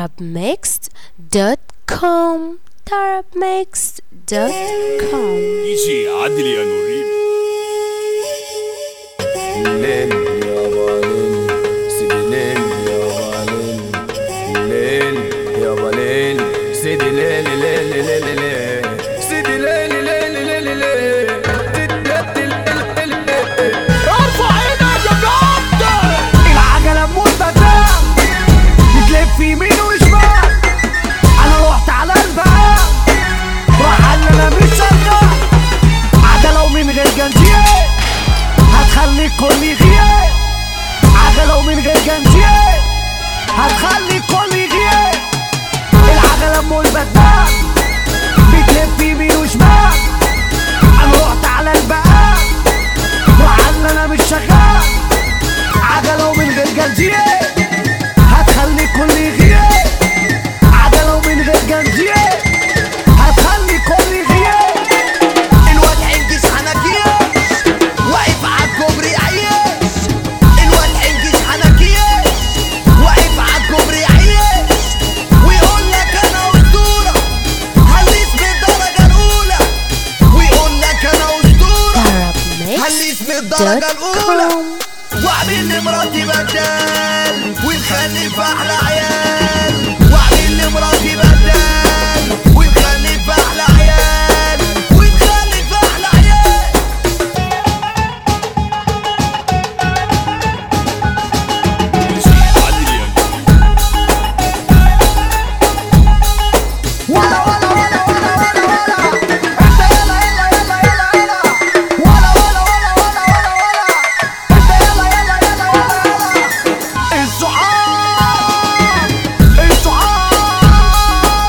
tarabmixed.com tarabmixed.com يجي عادل يا نورين الليل يابا ليل سيدي ليل يابا ليل الليل يابا ليل سيدي ليل ليل ليل ليل سيدي ليل ليل ليل ليل ارفع ايدك يا كابتن العجلة مثبتة بتلف يمين وشمال انا رحت على الباب راح قال لي انا مش شغال عجلة ومن غير جنزية هتخلي الكل يغير عجلة ومن غير جنزية هتخلي الكل يغير العجلة ام البدال بتلف يمين وشمال انا رحت على الباب وعل انا مش شغال عجلة ومن غير جنزية هتخلي الكل يغير عجلة ومن غير جنزية هتخلي الكل يغير الواد حنجز حنكيش واقف عالكوبري عيش الواد حنجز حنكيش واقف عالكوبري عيش ويقول لك انا اسطوره هليس بالدرجه الاولى ويقول لك انا اسطوره هليس بالدرجه الاولى tarabmixed.com واعمل لمراتي بدال ونخلف احلى عيال واعمل لمراتي بدال ونخلف احلى عيال ونخلف احلى عيال يجي عادل يا نورين ولا ولا ولا ولا ولا ولا انت يلا يلا يلا يلا يلا ولا ولا ولا ولا ولا ولا انت يلا يلا يلا يلا يلا الصحاب الصحاب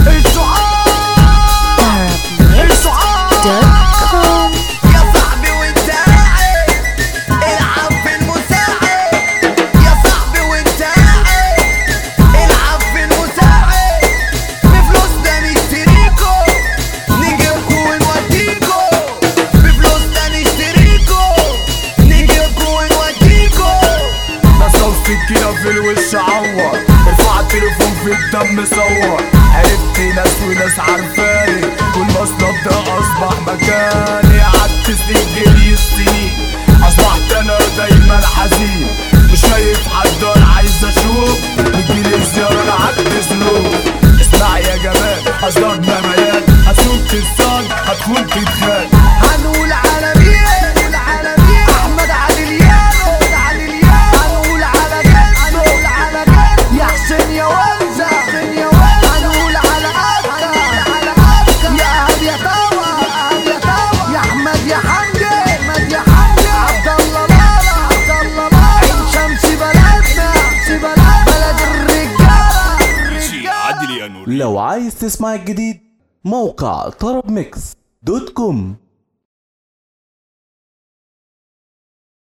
الصحاب tarabmixed.com يا صاحبي وانت قاعد العب في المساعد يا صاحبي وانت قاعد العب في المساعد بفلوسنا نشتريكو نجيبكو ونوديكو بفلوسنا نشتريكو نجيبكو ونوديكو نصل سكينة في الوش عور ارفع التليفون في الدم صور عرفت ناس وناس عارفاني والمصنف ده اصبح مكاني قعدت سنين جري السنين اصبحت انا دايما حزين مش شايف حد انا عايز اشوف بتجيلي زيارة انا عندي ذنوب اسمع يا جمال اصدار نميات هتشوف تتصال هتكون تتخان هنقول على مين هنقول على مين احمد عليليانو عليليانو هنقول على جد هنقول على جد يا حسين يا ونزة حسين يا ونزة هنقول على أبكا على أبكا يا أهب يا توا أهب يا توا يا أحمد يا حمدي أحمد يا حمدي عبد الله لالا عبد الله لالا عين شمس بلدنا شمس بلدنا بلد الرجالة يجي عادل يا نورين لو عايز تسمع الجديد موقع طرب ميكس دوت كوم